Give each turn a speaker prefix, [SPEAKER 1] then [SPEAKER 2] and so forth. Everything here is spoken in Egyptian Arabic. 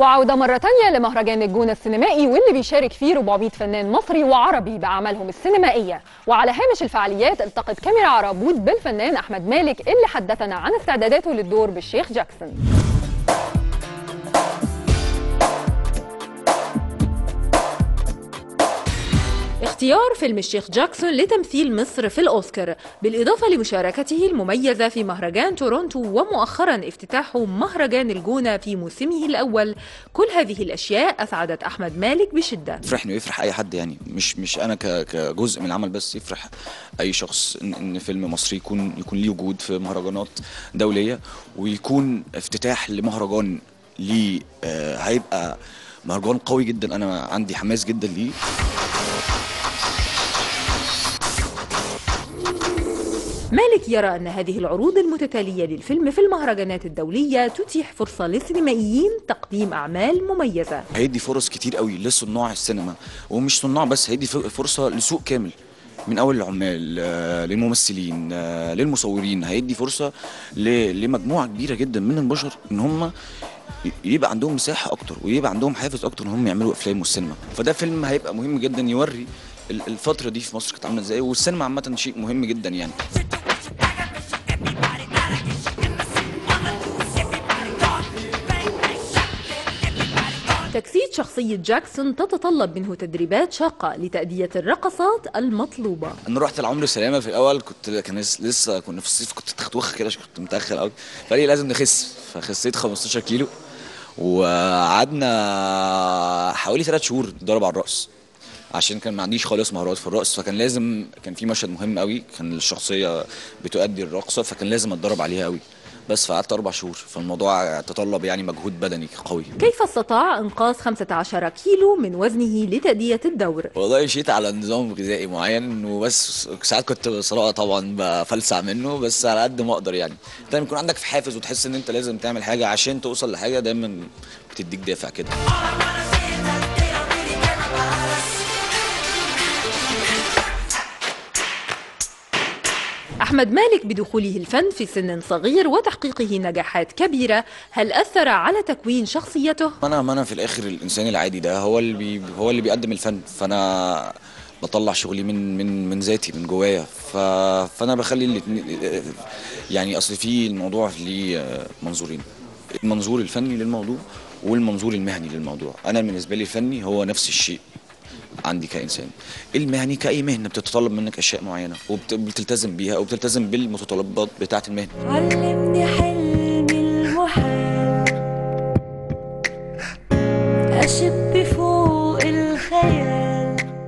[SPEAKER 1] وعودة مرة تانية لمهرجان الجونة السينمائي واللي بيشارك فيه 400 فنان مصري وعربي بأعمالهم السينمائية وعلى هامش الفعاليات التقت كاميرا عربود بالفنان أحمد مالك اللي حدثنا عن استعداداته للدور بالشيخ جاكسون اختيار فيلم الشيخ جاكسون لتمثيل مصر في الأوسكار بالإضافة لمشاركته المميزة في مهرجان تورونتو ومؤخرا افتتاحه مهرجان الجونة في موسمه الأول كل هذه الأشياء أسعدت أحمد مالك بشدة
[SPEAKER 2] يفرحني ويفرح اي حد يعني مش مش انا ك- كجزء من العمل بس يفرح اي شخص ان, إن فيلم مصري يكون يكون ليه وجود في مهرجانات دوليه ويكون افتتاح لمهرجان ليه آه هيبقى مهرجان قوي جدا انا عندي حماس جدا ليه
[SPEAKER 1] مالك يرى أن هذه العروض المتتالية للفيلم في المهرجانات الدولية تتيح فرصة للسينمائيين تقديم أعمال مميزة
[SPEAKER 2] هيدي فرص كتير قوي لصناع السينما ومش صناع بس هيدي ف- فرصه لسوق كامل من اول العمال آه، للممثلين آه، للمصورين هيدي فرصه ل- لمجموعه كبيره جدا من البشر ان هم ي- يبقى عندهم مساحه اكتر ويبقى عندهم حافز اكتر ان هم يعملوا افلام والسينما فده فيلم هيبقى مهم جدا يوري ال- الفتره دي في مصر كانت عامله ازاي والسينما عامه شيء مهم جدا يعني
[SPEAKER 1] تجسيد شخصية جاكسون تتطلب منه تدريبات شاقة لتأدية الرقصات المطلوبة
[SPEAKER 2] انا رحت العمر سلامه في الاول كنت كان لس- لسه كنا في الصيف كنت تختوخ كده عشان كنت متاخر قوي فقال لي لازم نخس فخسيت 15 كيلو وقعدنا حوالي ثلاث شهور نتدرب على الرقص عشان كان ما عنديش خالص مهارات في الرقص فكان لازم كان في مشهد مهم قوي كان الشخصيه بتؤدي الرقصه فكان لازم اتدرب عليها قوي بس فقعدت اربع شهور فالموضوع تطلب يعني مجهود بدني قوي
[SPEAKER 1] كيف استطاع إنقاص 15 كيلو من وزنه لتأدية الدور؟
[SPEAKER 2] والله مشيت على نظام غذائي معين وبس ساعات كنت بصراحه طبعا بفلسع منه بس على قد ما اقدر يعني دايما يكون عندك في حافز وتحس ان انت لازم تعمل حاجه عشان توصل لحاجه دايما بتديك دافع كده
[SPEAKER 1] أحمد مالك بدخوله الفن في سن صغير وتحقيقه نجاحات كبيرة هل أثر على تكوين شخصيته؟
[SPEAKER 2] انا ما انا في الاخر الانسان العادي ده هو اللي بي هو اللي بيقدم الفن فانا بطلع شغلي من من من ذاتي من جوايا ف... فانا بخلي الاتنين يعني اصل في الموضوع ليه منظورين المنظور الفني للموضوع والمنظور المهني للموضوع انا بالنسبه لي الفني هو نفس الشيء عندي كانسان المهني كاي مهنه بتتطلب منك اشياء معينه وبتلتزم بيها او بتلتزم بالمتطلبات بتاعه المهنه
[SPEAKER 3] علمني حلمي المحال أشب